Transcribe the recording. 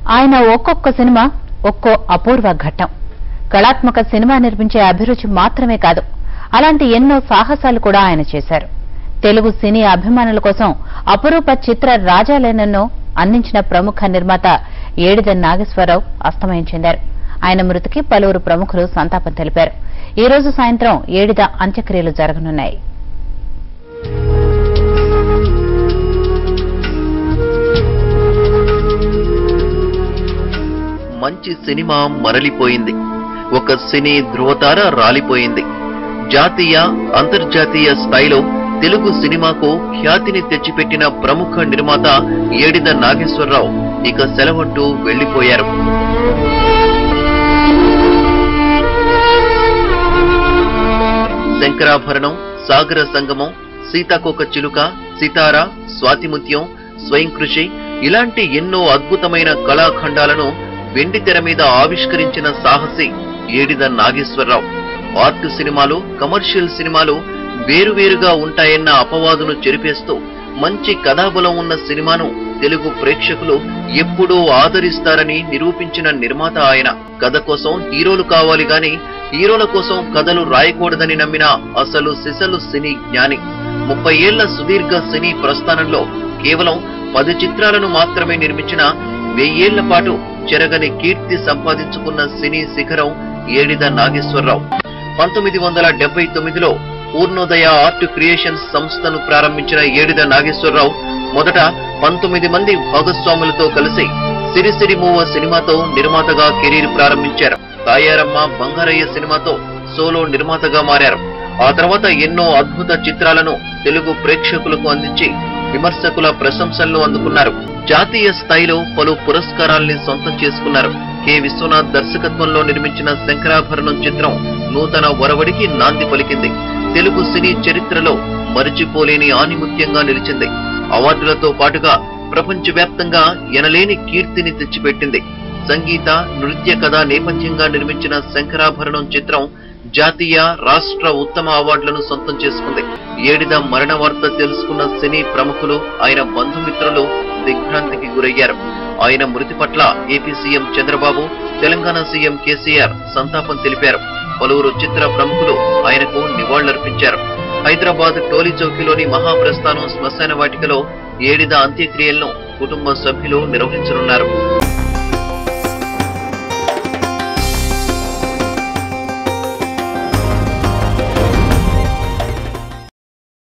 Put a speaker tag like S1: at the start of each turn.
S1: ఆయన ఒక్కొక్క సినిమా ఒక్కో అపూర్వ ఘట్టం కళాత్మక సినిమా నిర్మించే అభిరుచి మాత్రమే కాదు అలాంటి ఎన్నో సాహసాలు కూడా ఆయన చేశారు తెలుగు సినీ అభిమానుల కోసం అపురూప చిత్ర రాజాలయనను అందించిన ప్రముఖ నిర్మాత ఏడిద నాగేశ్వరరావు అస్తమయం చెందారు ఆయన మృతికి పలువురు ప్రముఖులు సంతాపం తెలిపారు ఈ రోజు సాయంత్రం ఏడిద అంత్యక్రియలు జరగనున్నాయి
S2: మంచి సినిమా మరలిపోయింది ఒక సినీ ధృవతార రాలిపోయింది జాతీయ అంతర్జాతీయ స్థాయిలో తెలుగు సినిమాకు ఖ్యాతిని తెచ్చిపెట్టిన ప్రముఖ నిర్మాత ఏడిద నాగేశ్వరరావు ఇక సెలవంటూ వెళ్లిపోయారు శంకరాభరణం సాగర సంగమం సీతాకోక చిలుక సితార స్వాతిముత్యం స్వయం కృషి ఇలాంటి ఎన్నో అద్భుతమైన కళాఖండాలను వెండి తెర మీద ఆవిష్కరించిన సాహసి ఏడిద నాగేశ్వరరావు ఆర్ట్ సినిమాలు కమర్షియల్ సినిమాలు వేరువేరుగా ఉంటాయన్న అపవాదును చెరిపేస్తూ మంచి కథాబలం ఉన్న సినిమాను తెలుగు ప్రేక్షకులు ఎప్పుడూ ఆదరిస్తారని నిరూపించిన నిర్మాత ఆయన కథ కోసం హీరోలు కావాలి గాని హీరోల కోసం కథలు రాయకూడదని నమ్మిన అసలు సిసలు సినీ జ్ఞాని ముప్పై ఏళ్ల సుదీర్ఘ సినీ ప్రస్థానంలో కేవలం పది చిత్రాలను మాత్రమే నిర్మించిన వెయ్యేళ్ల పాటు చెరగని కీర్తి సంపాదించుకున్న సినీ శిఖరం ఏడిద నాగేశ్వరరావు పంతొమ్మిది వందల డెబ్బై తొమ్మిదిలో పూర్ణోదయ ఆర్ట్ క్రియేషన్స్ సంస్థను ప్రారంభించిన ఏడిద నాగేశ్వరరావు మొదట పంతొమ్మిది మంది భాగస్వాములతో కలిసి సిరిసిరి మూవ సినిమాతో నిర్మాతగా కెరీర్ ప్రారంభించారు తాయారమ్మ బంగారయ్య సినిమాతో సోలో నిర్మాతగా మారారు ఆ తర్వాత ఎన్నో అద్భుత చిత్రాలను తెలుగు ప్రేక్షకులకు అందించి విమర్శకుల ప్రశంసలను అందుకున్నారు జాతీయ స్థాయిలో పలు పురస్కారాల్ని సొంతం చేసుకున్నారు కె విశ్వనాథ్ దర్శకత్వంలో నిర్మించిన శంకరాభరణం చిత్రం నూతన ఒరవడికి నాంది పలికింది తెలుగు సినీ చరిత్రలో మరిచిపోలేని ఆనిముత్యంగా నిలిచింది అవార్డులతో పాటుగా ప్రపంచవ్యాప్తంగా ఎనలేని కీర్తిని తెచ్చిపెట్టింది సంగీత నృత్య కథ నేపథ్యంగా నిర్మించిన శంకరాభరణం చిత్రం జాతీయ రాష్ట్ర ఉత్తమ అవార్డులను సొంతం చేసుకుంది ఏడిద మరణ వార్త తెలుసుకున్న సినీ ప్రముఖులు ఆయన బంధుమిత్రులు దిగ్భ్రాంతికి గురయ్యారు ఆయన మృతి పట్ల AP CM Chandrababu Telangana CM KCR సంతాపం తెలిపారు పలువురు చిత్ర ప్రముఖులు ఆయనకు నివాళులర్పించారు హైదరాబాద్ టోలీ చౌకీలోని మహాప్రస్థానం శ్మశాన వాటికలో ఏడిద అంత్యక్రియలను కుటుంబ సభ్యులు నిర్వహించనున్నారు